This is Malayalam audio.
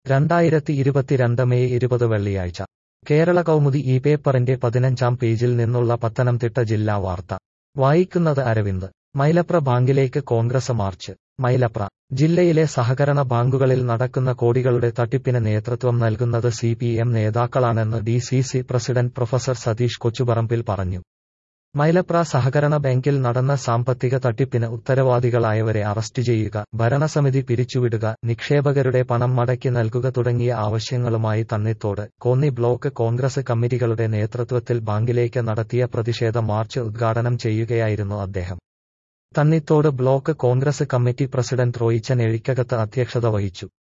രണ്ടായിരത്തി ഇരുപത്തിരണ്ട് മെയ് ഇരുപത് വെള്ളിയാഴ്ച കേരള കൗമുദി ഈ പേപ്പറിന്റെ പതിനഞ്ചാം പേജിൽ നിന്നുള്ള പത്തനംതിട്ട ജില്ലാ വാർത്ത വായിക്കുന്നത് അരവിന്ദ് മൈലപ്ര ബാങ്കിലേക്ക് കോൺഗ്രസ് മാർച്ച് മൈലപ്ര ജില്ലയിലെ സഹകരണ ബാങ്കുകളിൽ നടക്കുന്ന കോടികളുടെ തട്ടിപ്പിന് നേതൃത്വം നൽകുന്നത് സി പി എം നേതാക്കളാണെന്ന് D C C president professor Satheesh Kochuparambil പറഞ്ഞു മൈലപ്ര സഹകരണ ബാങ്കിൽ നടന്ന സാമ്പത്തിക തട്ടിപ്പിന് ഉത്തരവാദികളായവരെ അറസ്റ്റ് ചെയ്യുക ഭരണസമിതി പിരിച്ചുവിടുക നിക്ഷേപകരുടെ പണം മടക്കി നൽകുക തുടങ്ങിയ ആവശ്യങ്ങളുമായി തണ്ണിത്തോട് കോന്നി ബ്ലോക്ക് കോൺഗ്രസ് കമ്മിറ്റികളുടെ നേതൃത്വത്തിൽ ബാങ്കിലേക്ക് നടത്തിയ പ്രതിഷേധ മാർച്ച് ഉദ്ഘാടനം ചെയ്യുകയായിരുന്നു അദ്ദേഹം Thannithode block Congress committee president Roychan Ezhikkakathu അധ്യക്ഷത വഹിച്ചു